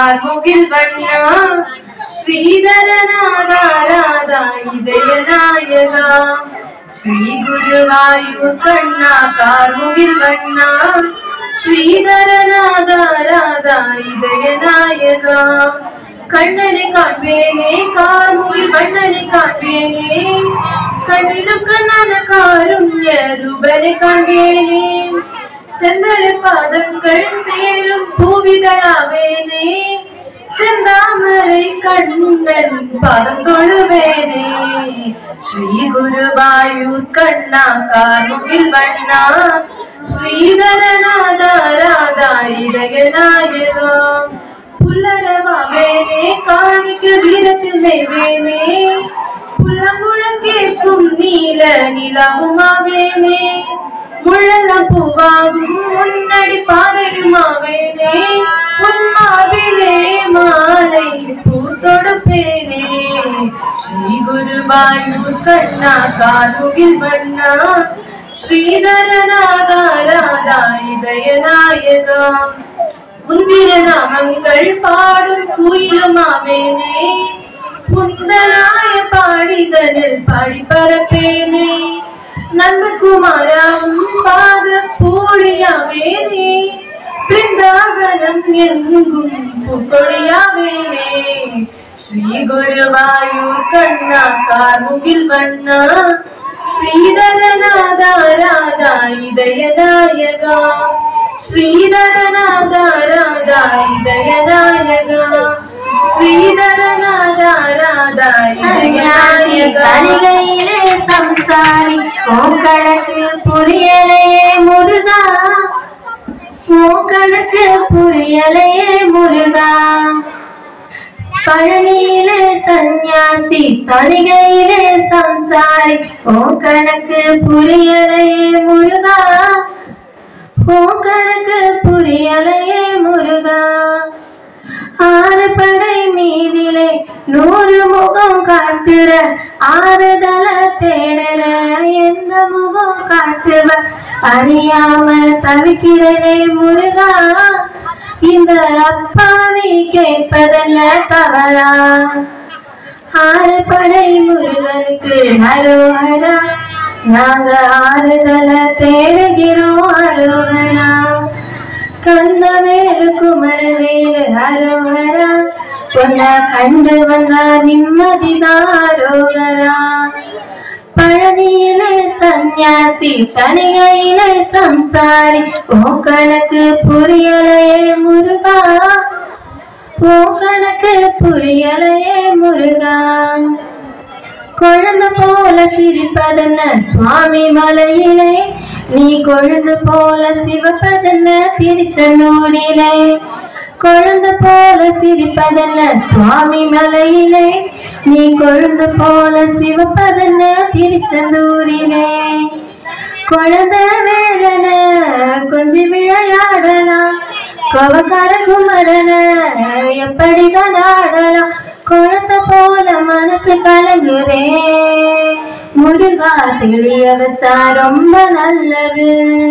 கார்முகில் வண்ணா ஸ்ரீதரநாதா ராதா இதய நாயகா ஸ்ரீ குருவாயூர் கண்ணா கார்முகில் வண்ணா ஸ்ரீதரநாதா ராதா இதய நாயகா கண்ணனை காண்பேனே கார்முகில் வண்ணனை காண்பேனே கண்ணிலும் கண்ணான காருண்ய ரூபனை காண்பேனே செந்தழ பாதங்கள் சேரும் பூவிதழாவேனே செந்தாமரை கண்ணன் பாதம் தொழுவேனே ஸ்ரீ குருவாயூர் கண்ணா கார்முகில் வண்ணா ஸ்ரீதரநாதா ராதா இதய நாயகா புல்லரவாவேனே காணிக்க வீரத்தில் மேவேனே புல்லங்குழல் கேட்கும் நீல நிலவுமாவேனே முள்ளெல்லாம் பூவாகும் முன்னடி பாதையுமாவேனே உன்மாவிலே மாலை பூ தொடுப்பேனே ஸ்ரீ குருவாயூர் கண்ணா கார்முகில் வண்ணா ஸ்ரீதரநாதா ராதா இதய நாயகா முந்திர நாமங்கள் பாடும் குயிலுமாவேனே முந்தனாய பாடிதனில் பாடி பரப்பேனே நந்தகுமாராவும் பாத பூழியாவேனே பிருந்தாவனம் எங்கும் புகழியாவேனே ஸ்ரீ குருவாயூர் கண்ணா கார்முகில் வண்ணா ஸ்ரீதரநாதா ராதா இதய நாயகா ஸ்ரீதரநாதா ராதா இதய நாயகா ஸ்ரீதரநாதா ராதா இதய நாயகா தனிகையிலே சம்சாரி உன் கணக்கு புரியலையே முருகா உன் கணக்கு புரியலையே முருகா பழனியிலே சந்நியாசி தனிகையிலே சம்சாரி உன் கணக்கு புரியலையே முருகா உன் கணக்கு புரியலையே முருகா ஆறு படை மீதிலே நூறு முகம் காட்டுற ஆறுதல தேடல எந்த முகம் காட்டுவ அறியாம தவிக்கிறனே முருகா இந்த அப்பாவி கேட்பதல்ல தவறா ஆறு படை முருகனுக்கு அரோகரா நாங்க ஆறுதல தேடுகிறோம் அரோகரா கந்தவேலு குமரவேலு அரோகரா உன்னை கண்டு வந்தா நிம்மதிதான் அரோகரா பழனியிலே சந்நியாசி தனிகையிலே சம்சாரி ஓ கணக்கு புரியலையே முருகா ஓ கணக்கு புரியலையே முருகா குழந்தை போல சிரிப்பதென்ன சுவாமி மலையிலே நீ கொழுந்து போல சிவப்பதென்ன திருச்செந்தூரிலே குழந்தை போல சிரிப்பதென்ன சுவாமி மலையிலே நீ கொழுந்து போல சிவப்பதென்ன திருச்செந்தூரிலே குழந்தை வேலன கொஞ்சம் விளையாடலாம் கோவக்கார குமரன எப்படிதான் ஆடலாம் குழந்தை போல மனசு கலங்குறே முருகா தெளிய வச்சா ரொம்ப நல்லது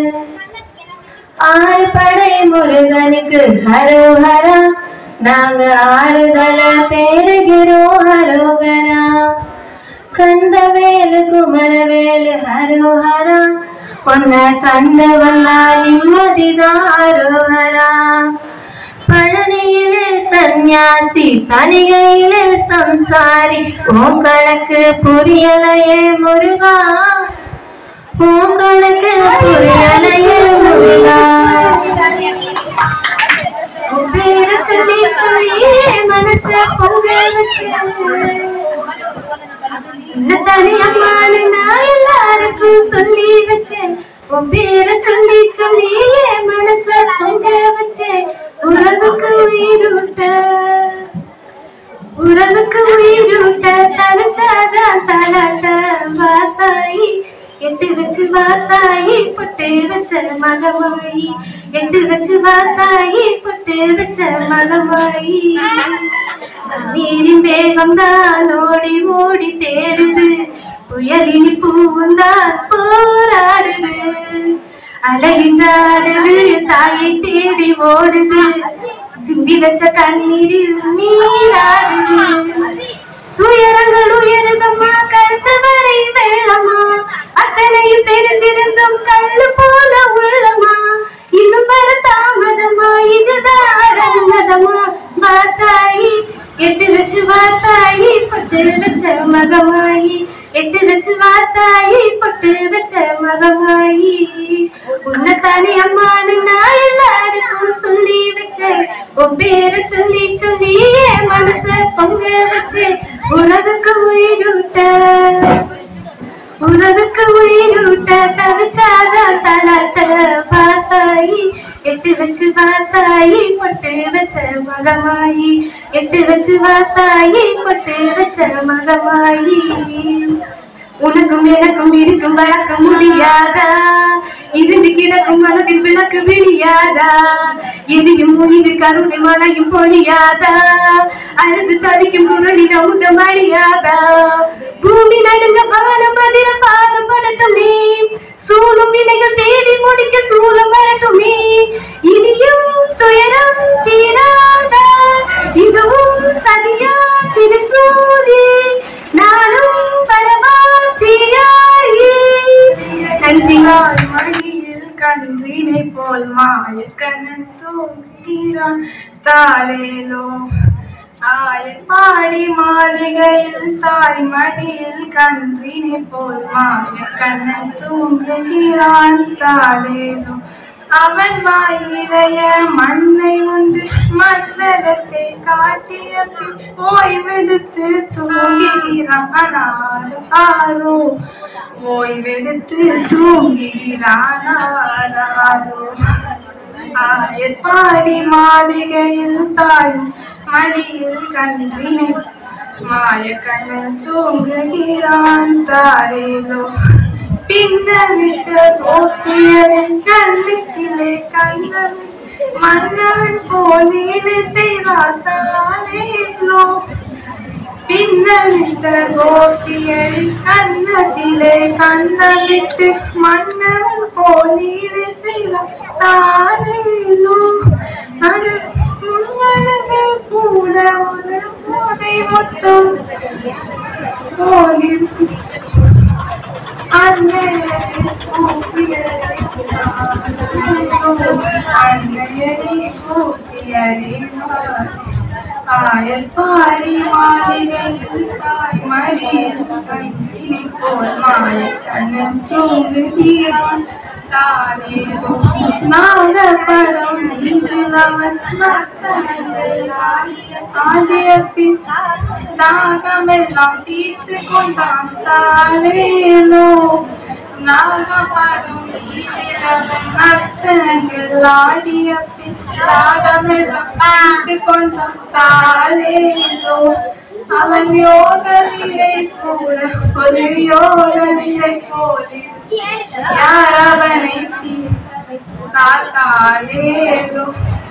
ஆறு படை முருகனுக்கு ஹரோஹரா நாங்க ஆறுதல தேடுகிறோம் ஹரோகரா கந்தவேலு குமரவேலு ஹரோஹரா உன்னை கண்டவல்லா நிம்மதிதான் ஹரோஹரா பழனியிலே சந்நியாசி தனிகையிலே சம்சாரி உன் கணக்கு புரியலையே முருகா உன் கணக்கு புரியலையே முருகா உன் பேரை சொல்லி சொல்லியே மனச பொங்க வச்சிருந்தேன் இந்த தனியம்மானு நான் எல்லாருக்கும் சொல்லி வச்சேன் உன் பேரை சொல்லி சொல்லி என் மனச பொங்க வச்சேன் உறவுக்கு உயிரூட்ட உறவுக்கு உயிரூட்ட தனிச்சாதான் தலாட்ட வாத்தாயி எட்டு வச்சு வாத்தாயி பொட்டு வச்ச மகமாயி எட்டு வச்சு வாத்தாயி பொட்டு வச்ச மகமாயி நீரின் வேகம் தான் ஓடி ஓடி தேடுது புயலினி பூவும் தான் போராடுது அலையின்றாடுது தாயை தேடி ஓடுது சிந்தி வச்ச கண்ணீரில் நீராடுது துயரங்கள் உயருதம்மா கருத்து வரை வெள்ளமா அத்தனையும் தெரிஞ்சிருந்தும் கல்லு போல உள்ளமா இன்னும் வர தாமதமா இதுதான் அடங்குனதமா வாத்தாயி எட்டு வச்சு வாத்தாயி பட்டு வச்ச மகமாயி எட்டு வச்சு வாத்தாயி பட்டு வச்ச மகமாயி உன்னத்தானே அம்மானு நான் எல்லாருக்கும் சொல்லி வச்சேன் உன் பேரை சொல்லி சொல்லி என் மனச பொங்க வச்சேன் உலகுக்கு உயிரூட்ட உலகுக்கு உயிரூட்ட தவிச்சாதான் தலாட்ட பார்த்தாயி எட்டு வச்சு பார்த்தாயி பொட்டு வச்ச மகமாயி எட்டு வச்சு பார்த்தாயி பொட்டு வச்ச மகமாயி உனக்கும் எனக்கும் இருக்கும் வழக்க முடியாதா இருந்து கிடக்கும் மனதில் விளக்கு விடியாதா எரியும் உயிர் கருணை மழையும் பொழியாதா அழுது தவிக்கும் குரலில் அமுதம் அழியாதா பூமி நடுங்க வானம் அதிர பாதம் படட்டுமே சூழும் வினைகள் தேடி முடிக்க சூழம் வரட்டுமே இனியும் துயரம் தீராதா இதுவும் சதியா திருசூரி நானும் பரமாத்தியாயி நன்றி மடியில் கன்றினை போல் மாயக்கண்ணன் தூக்கிறான் தாலேலோ ஆயர் பாடி மாளிகையில் தாய் மடியில் கன்றினை போல் மாயக்கண்ணன் தூங்குகிறான் தாலேலோ அவன் வாய் நிறைய மண்ணை உண்டு மற்றகத்தை காட்டிய பின் ஓய்வெடுத்து தூங்குகிறான் ஆனாலும் ஆரோ ஓய்வெடுத்து தூங்குகிறான் ஆராரோ ஆயப்பாடி மாளிகையில் தாய் மடியில் கன்றினை மாயக்கண்ணன் தூங்குகிறான் தாரேலோ பின்னவிட்ட போக்கியரின் கண்ணுக்கிலே கண்ணன் மன்னவன் போலீடு செய்தார் தானேலோ பின்னவிட்ட கோபியரின் கண்ணத்திலே கண்ணவிட்டு மன்னவன் போலீடு செய்தார் தானேலோ அது முன்னழகு கூட ஒரு போதை மொத்தம் போலிரு பாரி மாளிகையில் தாய் மடியில் கண்ணினை போல் மாய கண்ணன் தூங்குகிறான் தானேதோ நாடப்படம் இன்று அவன் ஆடிய பின் தாகமெல்லாம் தீர்த்து கொண்டான் தானேனோ நாகப்படம் அர்த்தங்கள் ஆடிய பின் தாகமெல்லாம் தீர்த்து கொண்டான் தானேனோ அவன் யோக நிலை கூட ஒரு யோக நிலை போலே யார் அவனை தாத்தாலேலோ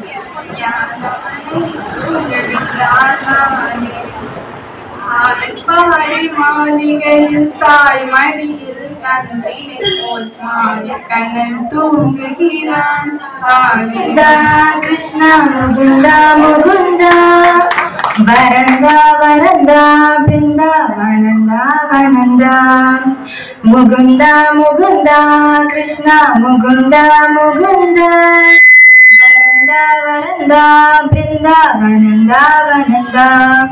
பாடி மாளிகையில் தாய் மடியில் கண்ணினை போல் மாய கண்ணன் தூங்குகிறான் முகுந்தா கிருஷ்ணா முகுந்தா முகுந்தா வரந்தா வரந்தா பிருந்தாவனந்தா வனந்தா முகுந்தா முகுந்தா கிருஷ்ணா முகுந்தா முகுந்தா வரந்தா வரந்தா பிருந்தாவனந்தா வனந்தா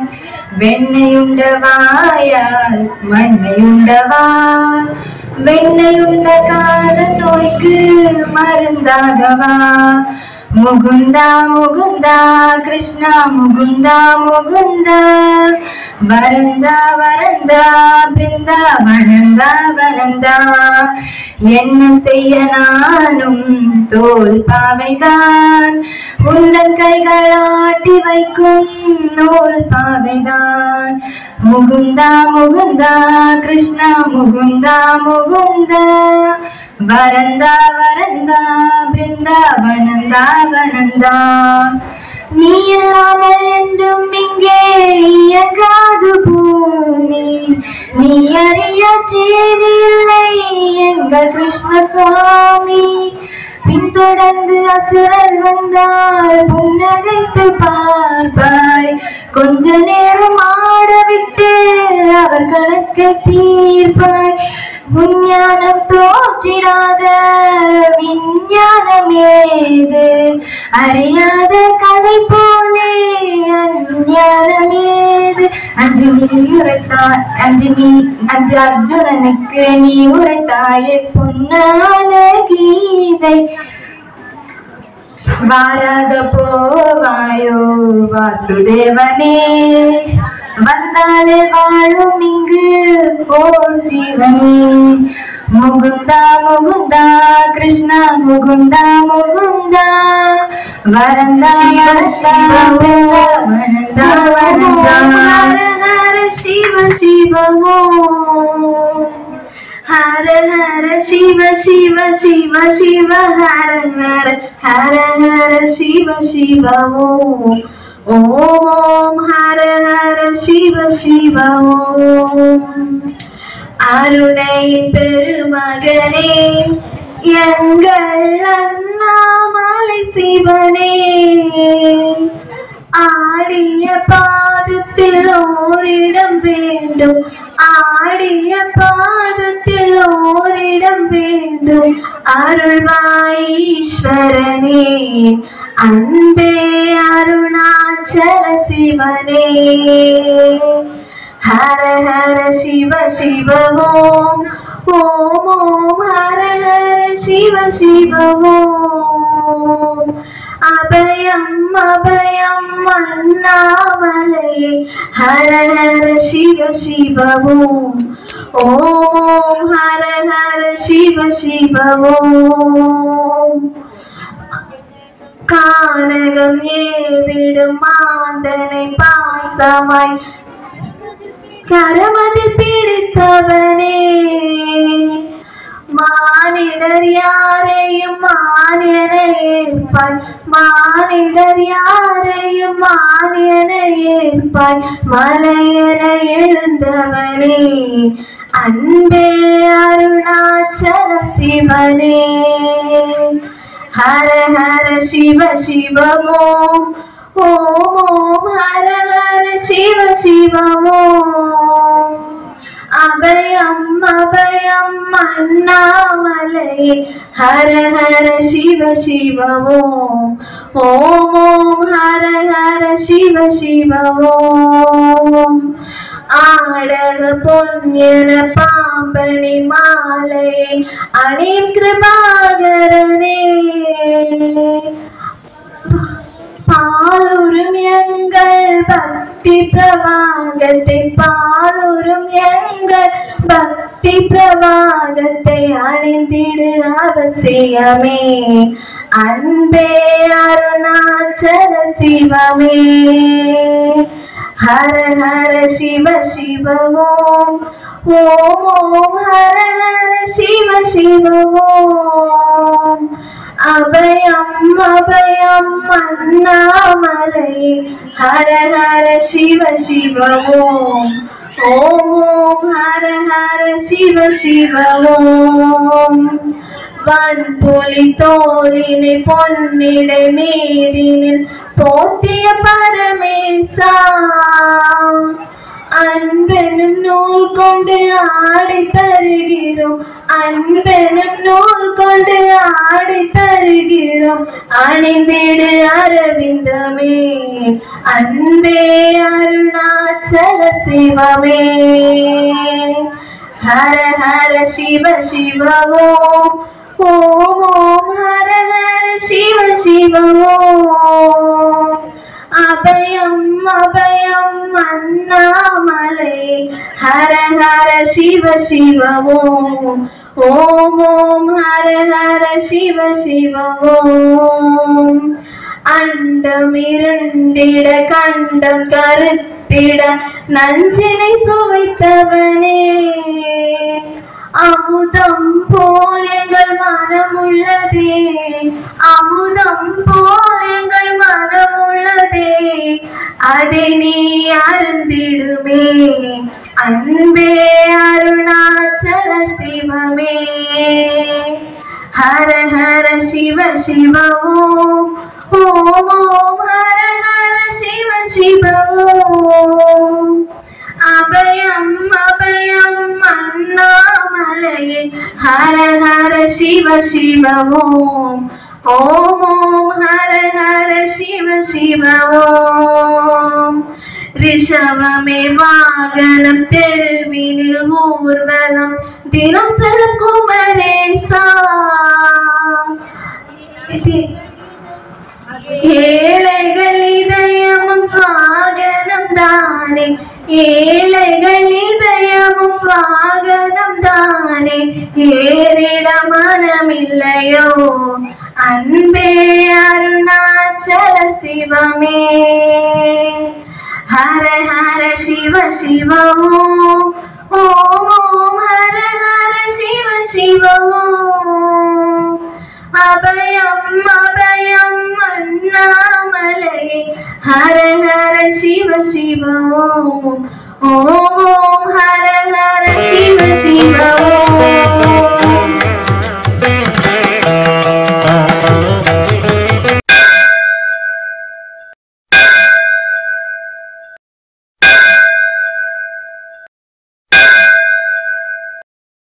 வெண்ணையுண்டவாயால் மண்ணையுண்டவா வெண்ணையுண்ட கால நோய்க்கு மருந்தாகவா முகுந்தா முகுந்தா கிருஷ்ணா முகுந்தா முகுந்தா வரந்தா வரந்தா பிருந்தா வரந்தா வரந்தா என்ன செய்ய நானும் தோல் பாவைதான் உந்தன் கைகள் ஆட்டி வைக்கும் நூல் பாவைதான் முகுந்தா முகுந்தா கிருஷ்ணா முகுந்தா முகுந்தா வரந்தா வரந்தா பிருந்தாவனந்தா வனந்தா நீ இல்லாமல் என்றும் இங்கே இயங்காது பூமி நீ அறிய செய்தில்லை எங்கள் கிருஷ்ணசுவாமி பின்தொடர்ந்து அசுரன் வந்தால் புன்னகைத்து பார்ப்பாய் கொஞ்ச நேரம் ஆட விட்டு அவர் கணக்கு தீர்ப்பாய் விஞ்ஞானம் தோற்றிடாத விஞ்ஞானம் ஏது அறியாத கதை போலே அஞ்ஞானம் ஏது அன்று நீ உரைத்தாய் அன்று நீ அன்று அர்ஜுனனுக்கு நீ உரைத்தாயே பொன்னான கீதை வாராத போவாயோ வாசுதேவனே வந்தாலே வாழும் இங்கு போல் ஜீவனே முகுந்தா முகுந்தா கிருஷ்ணா முகுந்தா முகுந்தா வரந்தா வரந்தா வரந்தா ஹர ஹர சிவ சிவமோ ஹர ஹர சிவ சிவ சிவ சிவ ஹர ஹர ஹர ஹர சிவ சிவ ஓம் ஓம் ஹர ஹர சிவ சிவ ஓம் அருணை பெருமகனே எங்கள் அண்ணாமலை சிவனே ஆடிய பாதத்தில் ஓரிடம் வேண்டும் ஆடிய பாதத்தில் ஓரிடம் வேண்டும் அருள்வாயீஸ்வரனே அன்பே அருணாச்சல சிவனே ஹர ஹர சிவ சிவ ஓம் ஓம் ஓம் ஹர ஹர சிவ சிவ ஓம் அபயம் அபயம் அண்ணாமலையே ஹர ஹர சிவ சிவ ஓம் ஓம் ஹர ஹர சிவ சிவ ஓம் கானகம் ஏவிடும் மாந்தனை பாசமாய் கரமதில் பிடித்தவனே மானிடர் யாரையும் மானியன ஏற்பாய் மானிடர் யாரையும் மானியன ஏற்பாய் மலையென எழுந்தவனே அன்பே அருணாச்சல சிவனே ஹர ஹர சிவ சிவமோம் ஓம் ஓம் ஹர ஹர சிவ சிவமோம் அபயம் அபயம் அண்ணாமலை ஹர ஹர சிவ சிவ ஓம் ஓம் ஓம் ஹர ஹர சிவ சிவ ஓம் ஆடக பொன்னியன பாம்பணி மாலை அணிம் கிருபாகரனே பாலுரும் எங்கள் பக்தி பிரவாகத்தை பாலுரும் எங்கள் பக்தி பிரவாகத்தை அணிந்திடு அவசியமே அன்பே அருணாச்சல சிவமே ஹர ஹர சிவ சிவ ஓம் ஓம் ஓம் ஹர ஹர சிவ சிவ ஓம் அபயம் அபயம் அண்ணாமலை ஹர ஹர சிவ சிவ ஓம் ஓம் ஓம் ஹர ஹர சிவ சிவ ஓம் வான்பொலி தோளினை பொன்னிடை மேதினில் போத்திய பரமேசா அன்பெனும் நூல் கொண்டு ஆடை தருகிறோம் அன்பெனும் நூல் கொண்டு ஆடை தருகிறோம் அணிந்திடு அரவிந்தமே அன்பே அருணாச்சல சிவமே ஹர ஹர சிவ சிவ ஓம் ஓம் ஓம் ஹர ஹர சிவ சிவ ஓம் அபயம் அபயம் அண்ணாமலை ஹர ஹர சிவ சிவ ஓம் ஓம் ஓம் ஹர ஹர சிவ சிவ ஓம் அண்டம் இருண்டிட கண்டம் கருத்திட நஞ்சினை சுவைத்தவனே அமுதம் போல் எங்கள் மனம் உள்ளதே அமுதம் போல் எங்கள் மனம் உள்ளதே அதை நீ அருந்திடுமே அன்பே அருணாச்சல சிவமே ஹர ஹர சிவ சிவ ஓம் ஓம் ஓம் ஹர ஹர சிவ சிவ ஓம் அபயம் அபயம் அண்ணாமலையே ஹர ஹர சிவ சிவ ஓம் ஓம் ஓம் ஹர ஹர சிவ சிவ ஓம் ரிஷவமே வாகனம் தெருவினில் ஊர்வலம் தினம் செல்லும் குமரேசா ஏழைகள் இதயமும் வாகனம் தானே ஏழைகள் இதயமும் வாகனம் தானே ஏறிட மனமில்லையோ அன்பே அருணாச்சல சிவமே ஹர ஹர சிவ சிவ ஓம் ஓம் ஓம் ஹர ஹர சிவ சிவ ஓம் அபயம் அபயம் அண்ணாமலையே ஹர ஹர சிவ சிவ ஓம் ஓம் ஓம் ஹர ஹர சிவ சிவ ஓம்